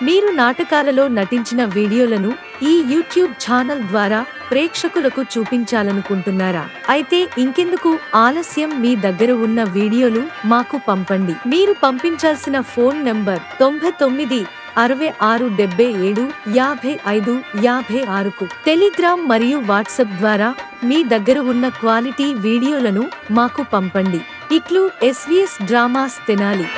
మీరు నాటకాలలో నటించిన వీడియోలను ఈ యూట్యూబ్ ఛానల్ ద్వారా ప్రేక్షకులకు చూపించాలనుకుంటున్నారా అయితే ఇంకెందుకు ఆలస్యం మీ దగ్గర ఉన్న వీడియోలు మాకు పంపండి మీరు పంపించాల్సిన ఫోన్ నంబర్ తొంభై తొమ్మిది అరవై ఆరు డెబ్బై ఏడు యాభై ఐదు యాభై ఆరుకు టెలిగ్రామ్ మరియు వాట్సాప్ ద్వారా మీ దగ్గర ఉన్న క్వాలిటీ వీడియోలను మాకు పంపండి ఇట్లు ఎస్వీఎస్ డ్రామాస్ తెనాలి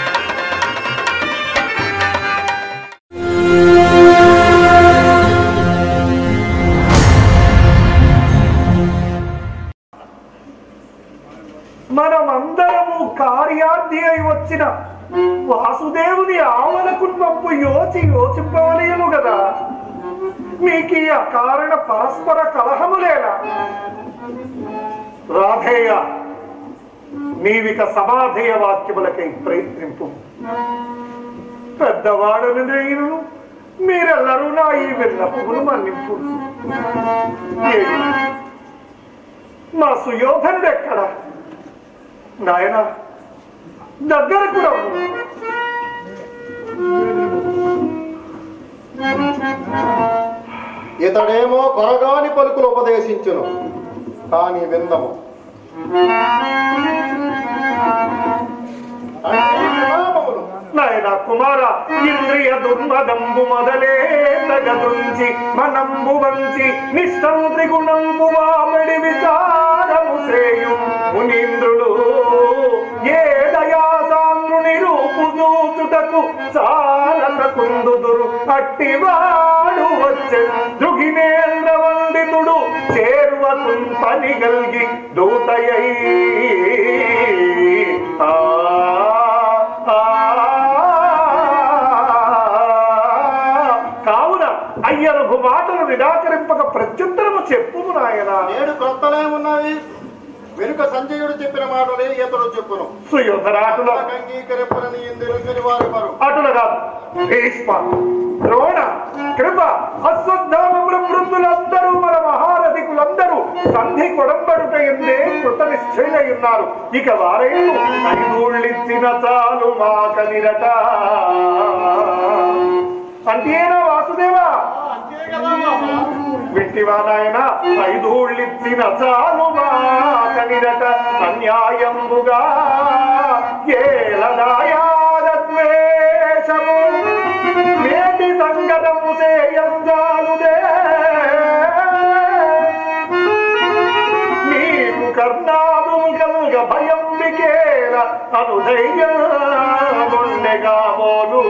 మనమందరము కార్యార్థి అయి వచ్చిన వాసుదేవుని ఆవలకు పంపు యోచి యోచింపవలేము కదా మీకు ఈ అకారణ పరస్పర కలహములేనా రాధేయ నీవిక సమాధేయ వాక్యములకై ప్రయత్నింపు పెద్దవాడని నేను మీరెల్లరూ నా ఈ విన్నపములు మన్నింపు ఏడి? మా సుయోధనుడు ఎక్కడ నాయన దగ్గరకు రమ్ము ఇతడేమో కొరగాని పలుకులు ఉపదేశించును కాని విందము అంటే విరామములు. నాయన కుమార ఇంద్రియ దుర్మదంబు మొదలే తగదుంచి మనంబు వంచి నిష్టం త్రిగుణంబు వామడి విచారము సేయు మునీంద్రులు ఏ దయాసాంద్రుని రూపు చూచుటకు చాలక కుందుదురు అట్టివాడు వచ్చే దృగినేంద్ర వందితుడు చేరువకు పని గల్గి దూతయై ఆ ఆ కావున అయ్యనుగు మాటలు నిరాకరింపక ప్రత్యుత్తరము చెప్పుము నాయన నేడు క్రొత్తలే ఉన్నవి వెనుక సంజయుడు చెప్పిన మాటలే ఇతడు చెప్పును సుయోధరాటుల నాకు అంగీకరింపరని ఇందుని వారు వారు అటుల కాదు భీష్మ ద్రోణ కృప అశ్వత్థామ వృద్ధులందరూ మన మహారథికులందరూ సంధి కొడంబడుట ఎందే కృత నిశ్చయులై ఉన్నారు ఇక వారైనా ఐదూళ్ళిచ్చిన చాలు మాకనిరట అంతేనా వాసుదేవా వింటివా నాయన ఐదూళ్ళిచ్చిన చాలు మాకనిరట అన్యాయంబుగా ఏలనాయాద్వేషము మేటి సంగతము సేయంజాలుదే నీకు కర్ణాదు కలుగ భయం వికేల అనుధైర్యముండెగా బోలు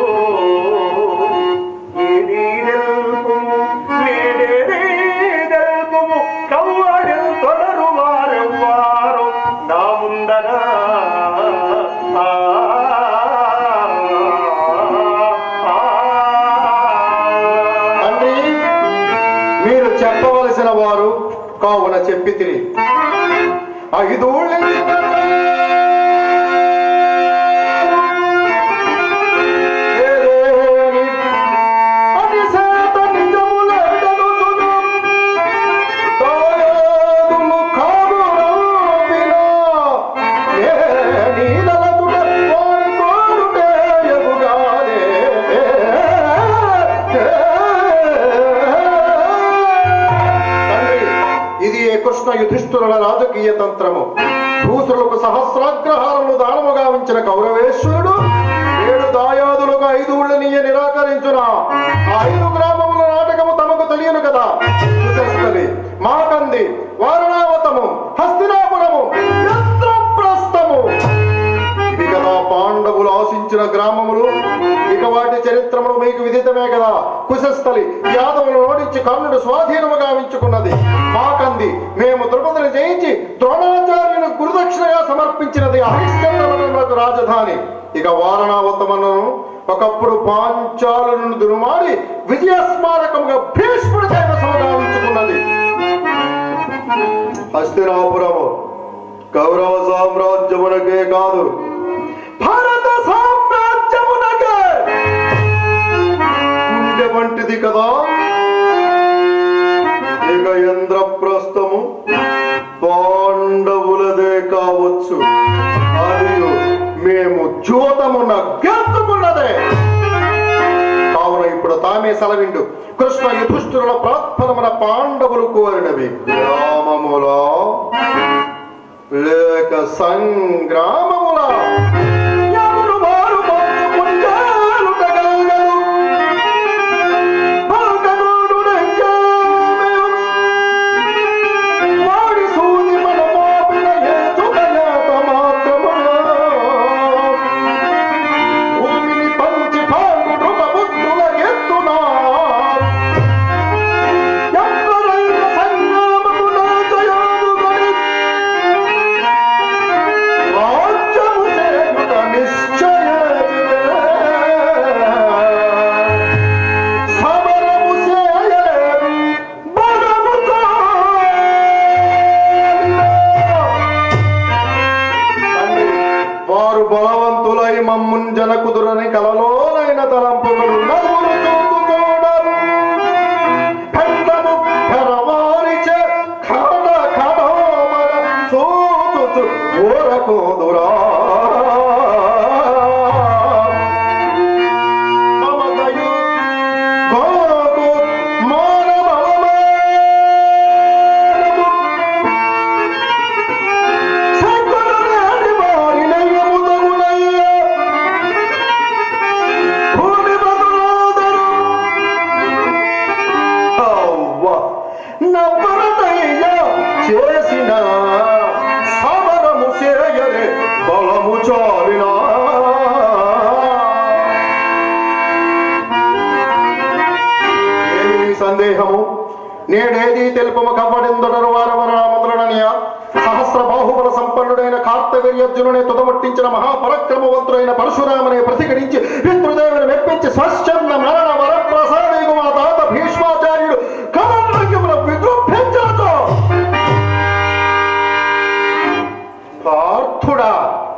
ఏది తెలుపుము, నేడేది తెలుపుము, కవ్వడిల్ తొడరు వారెవ్వారు నా ముందర ఆ, ఆ, ఆ. తండ్రి మీరు చెప్పవలసిన వారు కావున చెప్పితిరి ఐదు తండ్రి ఇది ఏ కృష్ణ యుధిష్ఠురుల రాజకీయ తంత్రము భూసులకు సహస్రాగ్రహారములు దానముగా ఉంచిన కౌరవేశ్వరుడు ఏడు దాయాదులకు ఐదు ఊళ్ళనియ నిరాకరించున ఆ ఐదు గ్రామముల నాటకము తమకు తెలియను కదా కుశస్థలి మాకంది వారణావతము హస్తినాపురము ఇంద్రప్రస్థము ఇవి కదా పాండవులు ఆశించిన గ్రామములు ఇక వాటి చరిత్రములు మీకు విదితమే కదా కుశస్థలి యాదవులు ఓడించి కర్ణుడు స్వాధీనముగా ఉంచుకున్నది మాకంది మేము ద్రౌపదిని జయించి ద్రోణాచార్యుని గురుదక్షిణగా సమర్పించినది హరిశ్చంద్రవనములకు రాజధాని ఇక వారణావతమను ఒకప్పుడు పాంచాలను దురుమాడి విజయ స్మారకముగా భీష్ముడి కైవసముగా ఉంచుకున్నది హస్తినాపురము కౌరవ సామ్రాజ్యమునకే కాదు భారత సామ్రాజ్యమునకే గుండె వంటిది కదా ఇక ఇంద్రప్రస్థము పాండవులదే కావచ్చు మరియు మేము జూతమున గెలుచుకున్నదే కావున రామే సెలవిండు కృష్ణ యుధిష్ఠురుల ప్రార్థనమున పాండవులు కోరినవి గ్రామములో లేక సంగ్రామముల ఎవరు వారు పంచుకుంటారు తగలగలు. పల్కనోడు రంగమేం. వాడి సూది మన మోపిన ఏచుకలేత మాత్రమున. భూమిని పంచి పాండు నృపపుత్రుల ఎత్తునా. ఎవ్వరైన సంగ్రామమున జయాదుగని. రాజ్యము సేయుట నిశ్చయమే. సమరము చేయలే బలముతో. తండ్రి, వారు బలవంతులై మమ్మున్ జనకుదురని కలలోనైన తలంపుಗಳು నవ్వులు చూపు చూడరు ఖండము ఖరవారిచే ఖడ ఖడోమల చూచుచు ఊరకోదురా మమతయు గోకు మానవమేనము సకులరాని వారినయ్యముదగునయ్య. భూమి బదులాదరు. అవ్వ, నవ్వరదయ్య చేసిన సమరము చేయలే బలము చాలినా ఏమి నీ సందేహము నేడేది తెలుపము కవ్వడెందడరు వారవరామద్రణనీయ సహస్ర బాహుబల సంపన్నుడైన కార్తవీర్యర్జునుని తుదముట్టించిన మహాపరక్రమవంతుడైన పరశురామని ప్రతిఘటించి పితృదేవుని మెప్పించి స్వచ్ఛంద మరణ వరప్రసాదిగు మా తాత భీష్మాచార్యుడు కమలముల విజృంభించవచ్చు పార్థుడా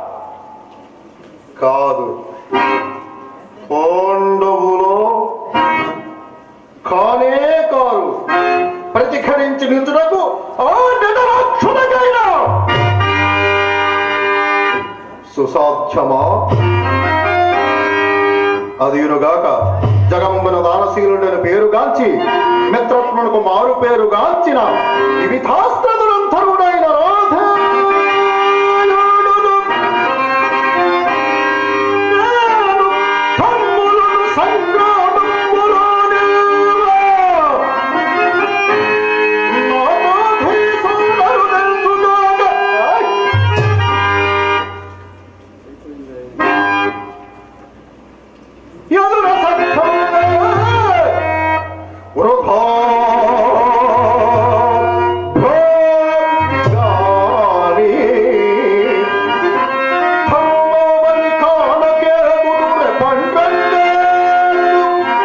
కాదు పాండవులో కానే కారు ప్రతిఘటించి నిలుచుటకు ఆ నటరాక్షుడకైనా సుసాధ్యమా అదియునుగాక జగంబన దానశీలుడని పేరుగాంచి మిత్రత్మనకు మారు పేరుగాంచిన వివిధాస్త్రదురంతరుడైన రాధేయుడును నేను తమ్ములను సంగ్రామములోనే నామాధీసుండరు తెలుసుగాక. ఎదుర సఖ్యమే వృథా భోగాని. ధమ్మవని కానకే గురురె పండంగేను.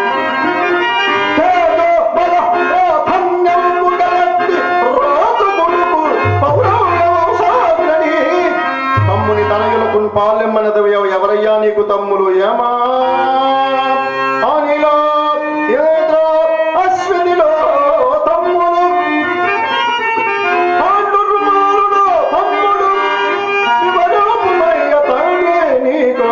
తేజో బల ప్రాధాన్యము గలట్టి రాజు కొడుకు పౌరవంశాగ్రణి. తమ్ముని తనయులకు పాలెమ్మనదవి ఎవరయ్యా నీకు తమ్ములు ఏమా అనిలో ఏదో అశ్వినిలో తమ్ముడు పాండురుమాలుడు తమ్ముడు శివరాముమయ్య తండ్రి నీకు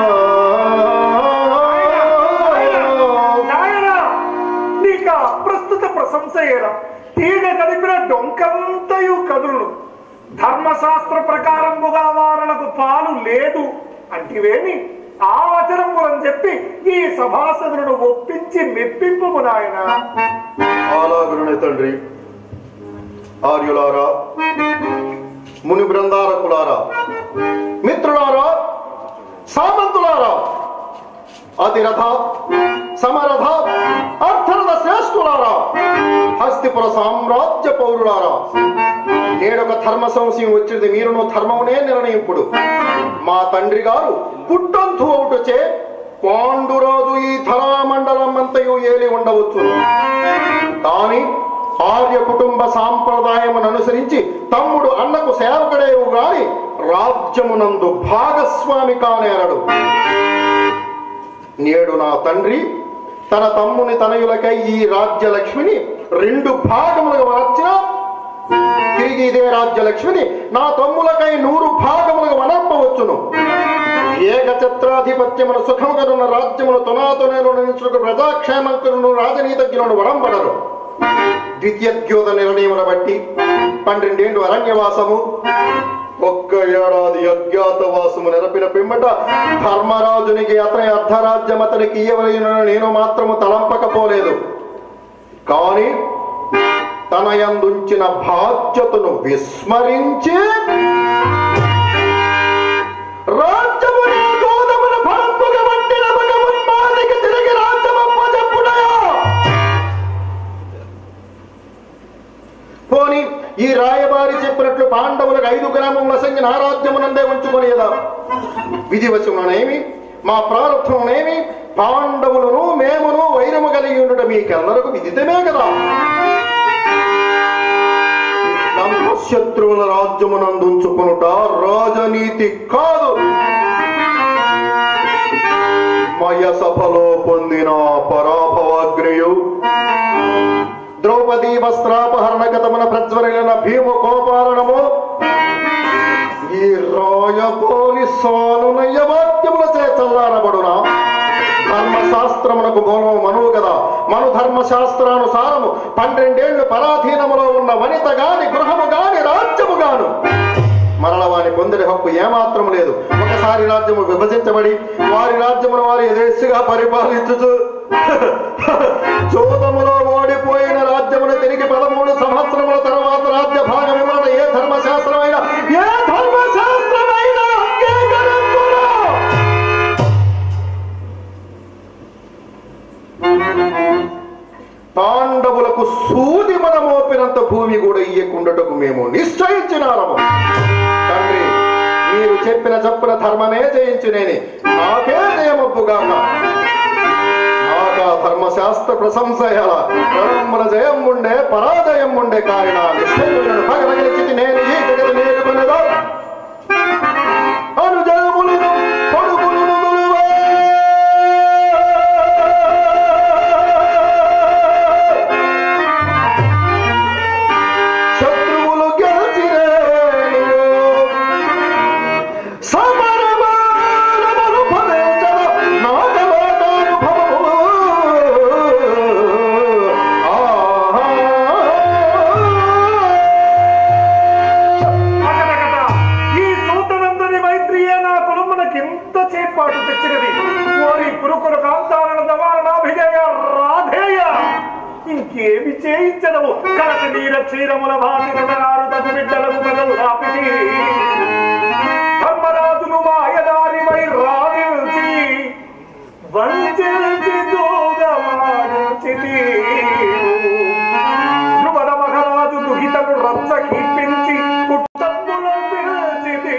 నాయన నీక ప్రస్తుత ప్రశంస ఏల తీగ కలిపిన డొంకంతయు కదులు ధర్మశాస్త్ర ప్రకారముగా వారలకు పాలు లేదు అంటివేమి ఆ వచనములని చెప్పి ఈ సభాసదులను ఒప్పించి మెప్పింపు నాయన ఆలాగురుని తండ్రి ఆర్యులారా ముని బృందారకులారా మిత్రులారా సామంతులారా అతిరథ సమరథ అర్థరథ శ్రేష్ఠులారా హస్తిపుర సామ్రాజ్య పౌరులారా నేడొక ధర్మ సంశయం వచ్చింది మీరును ధర్మమునే నిర్ణయింపుడు మా తండ్రి గారు పుట్టంతు ఒకటొచ్చే పాండురాజు ఈ ధరామండలం అంతయు ఏలి ఉండవచ్చు కానీ ఆర్య కుటుంబ సాంప్రదాయమును అనుసరించి తమ్ముడు అన్నకు సేవకుడేవు గాని రాజ్యమునందు భాగస్వామి కానేరడు నేడు నా తండ్రి తన తమ్ముని తనయులకై ఈ రాజ్యలక్ష్మిని రెండు భాగములుగా వరచిన తిరిగి ఇదే రాజ్యలక్ష్మిని నా తమ్ములకై నూరు భాగములుగా వనర్పవచ్చును ఏకఛత్రాధిపత్యమును సుఖముగనున్న రాజ్యమును తునాతునేను నిలుచుకు ప్రజాక్షేమంకులను రాజనీతజ్ఞులను వరంబడరు ద్వితీయోద నిర్ణయమును బట్టి పన్నెండేండు అరణ్యవాసము ఒక్క ఏడాది అజ్ఞాతవాసము నెరపిన పిమ్మట ధర్మరాజునికి అతని అర్ధరాజ్యం అతనికి ఇయ్యవలసిన నేను మాత్రము తలంపకపోలేదు కాని తన యందుంచిన బాధ్యతను విస్మరించి రాజ్యముని గోధముల ఫలంపుగా వంటిన భగవన్మాదికి తిరిగి రాజ్యమప్పజెప్పుడయా పోని ఈ రాయబారి చెప్పినట్లు పాండవులకు ఐదు గ్రామముల సంఖ్య ఆరాధ్యమునందే ఉంచుకునేదా విధివశముననేమి మా ప్రారంభమునేమి పాండవులను మేమును వైరము కలిగి ఉండటం మీకెల్లరకు విదితమే కదా నమ్మ శత్రువుల రాజ్యమునందుంచుకునుట రాజనీతి కాదు మయ సభలో పొందిన పరాభవాగ్నియు ద్రౌపదీ వస్త్రాపహరణ గతమున ప్రజ్వరిన భీము కోపాలనము ఈ రాయపోలి సానునయ్య వాక్యముల చే చల్లారబడునా ధర్మశాస్త్రమునకు మూలము మనువు కదా మను ధర్మశాస్త్రానుసారము పన్నెండేళ్లు పరాధీనములో ఉన్న వనిత గాని గృహము గాని రాజ్యము గాను మరల వారి పొందిన హక్కు ఏమాత్రం లేదు ఒకసారి రాజ్యము విభజించబడి వారి రాజ్యమును వారి యథేచ్ఛగా పరిపాలించుచు చోదములో ఓడిపోయిన రాజ్యమును తిరిగి పదమూడు సంవత్సరముల తర్వాత రాజ్య భాగం ఇవ్వడం ఏ ధర్మశాస్త్రమైన ఏ ధర్మశాస్త్రమైన అంగీకరించును. పాండవులకు సూది మన మోపినంత భూమి కూడా ఇయ్యకుండటకు మేము నిశ్చయించినారము తండ్రి మీరు చెప్పిన చప్పున ధర్మమే జయించునేని నాకే జయమబ్బుగాక నాకా ధర్మశాస్త్ర ప్రశంసయల ప్రణమ్మున జయం ఉండే పరాజయం ఉండే కారణ నిశ్చయులను పగలగలిచి నేను ఈ జగతి నేర్కొనదా అనుజములను కొడుకులను నులువే. శత్రువులు గెలిచిరేను సమరమానమును ఫలించద నాగలోకానుభవము. ఆహా. అకటకట ఈ సూతనందుని మైత్రియే నా కులమునకింత చేపాటు తెచ్చినది ఓరి కురుకుల కాంతారణ దవారణాభిజయ రాధేయ ఇంకేమి చేయించదవు కలసి నీర క్షీరముల భాషికనారు తగు బిడ్డలకు బదులు ఆపితి ధర్మరాజును మాయదారివై రానిల్చి వంచి దూగమాడుచితి ధ్రువద మహారాజు దుహితను రచ్చ కీర్పించి పుట్టమ్ముల పిలిచితి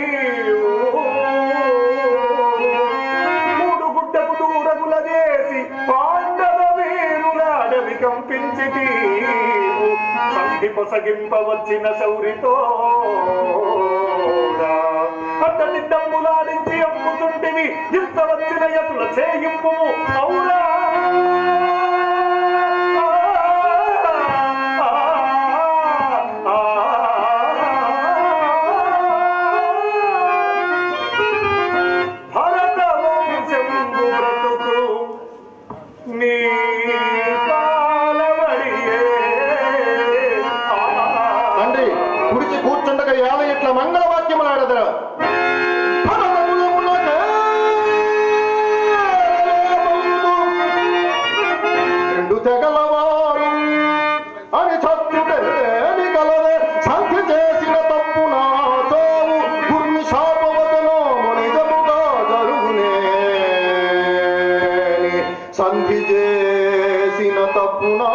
మూడు గుడ్డకు దూరముల చేసి పాండవ వీరుల అడవి కంపించితి సంధి పొసగింపవచ్చిన శౌరితో అతని డమ్ములాడించి అమ్ముతుంటివి ఇంత వచ్చిన ఎతుల చేయింపు అవునా భరత వంశంబు బ్రతుకు నీ పాలవడియే తండ్రి కుడిచి కూర్చుండగా ఏల ఇట్ల మంగళవాక్యములాడదరా రెండు తెగలవారు అని చచ్చుటేని కలదే సంధి చేసిన తప్పు నా తోవు గుర్మి శాపవతనో నిజముగా జరుగునే సంధి చేసిన తప్పునా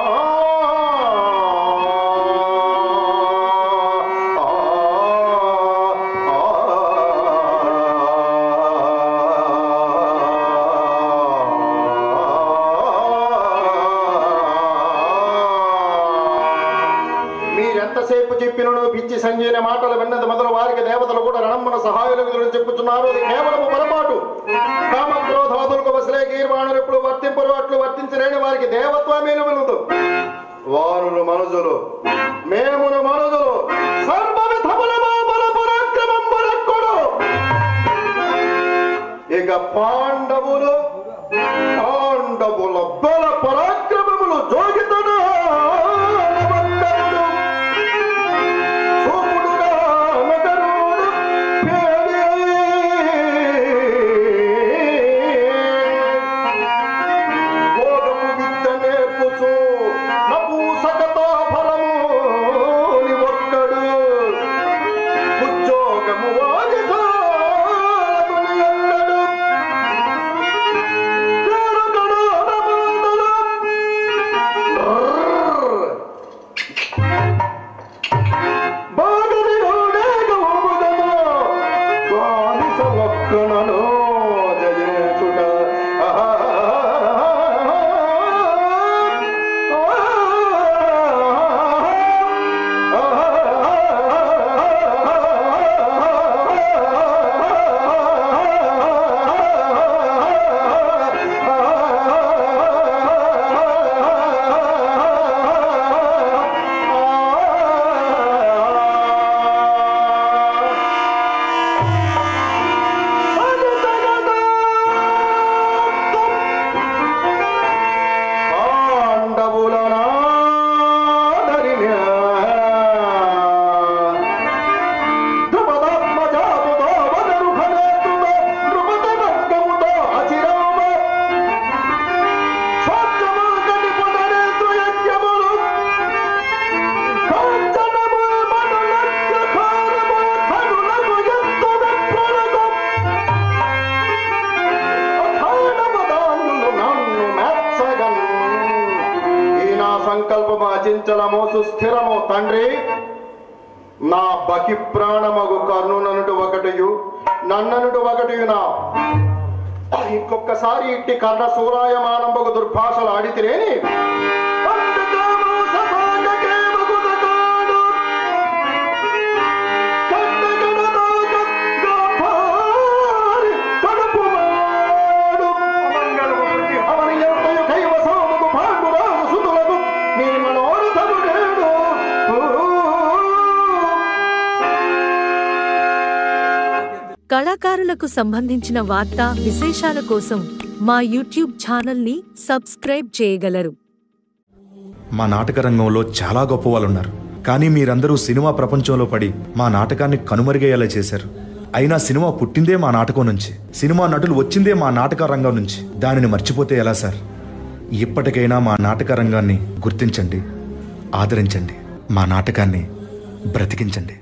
మీరెంతసేపు చెప్పినను పిచ్చి సంజీన మాటలు విన్నది మొదలు వారికి దేవతలు కూడా రణమ్మన సహాయులు చెప్పుతున్నారు అది కేవలము పొరపాటు కామక్రోధాదులకు వసలే గీర్వాణులు ఇప్పుడు వర్తింపరు అట్లు వర్తించలేని వారికి దేవత్వమేను వినదు వారులు మనుజులు మేమును మనుజులు సర్వవిధముల మా బల పరాక్రమం బలక్కుడు పాండవులు పాండవుల బల పరాక్రమములు జోగితడు చూపుడుగా నగరుడు పేరి భోగము విద్య నేర్పుచు నపూసకతో ఫలము ఒక్కడు ఉద్యోగము వాజసాలముని ఎన్నడు పేరుగడు అనబోదలు. బాగని రోడేగముగము బానిస ఒక్కనను జయించుట పాండవులనాదరిన ద్రుపదాత్మజాముతో వదరుఖనేతుతో నృపతనక్కముతో అచిరామ స్వార్థమాగని పునరేంద్ర యజ్ఞములు కాంచనము మనులత్యకారము ధనులకు ఎంతో వెప్రలకు అఖండపదాన్యులు నన్ను మెచ్చగన్. ఈ నా సంకల్పము అచించలము సుస్థిరము తండ్రి నా బకి ప్రాణమగు కర్ణుననుడు ఒకటియు నన్ననుడు ఒకటియు నా ఇంకొకసారి ఇట్టి కర్ణ సూరాయమానంబగు దుర్భాషలు ఆడితిరేని అంతకాము ససాగకే మగుదగాడు. కట్టగడనాగ గాంభారి కడుపువాడు. అమంగళము ప్రతి అవని ఎంతయు కైవసముకు పాండురాజు సుతులకు నీ మనోరథము నేడు. కళాకారులకు సంబంధించిన వార్తా విశేషాల కోసం మా యూట్యూబ్ ఛానల్ని సబ్స్క్రైబ్ చేయగలరు మా నాటక రంగంలో చాలా గొప్ప వాళ్ళు ఉన్నారు కానీ మీరందరూ సినిమా ప్రపంచంలో పడి మా నాటకాన్ని కనుమరుగయ్యేలా చేశారు అయినా సినిమా పుట్టిందే మా నాటకం నుంచి సినిమా నటులు వచ్చిందే మా నాటక రంగం నుంచి దానిని మర్చిపోతే ఎలా సార్ ఇప్పటికైనా మా నాటక రంగాన్ని గుర్తించండి ఆదరించండి మా నాటకాన్ని బ్రతికించండి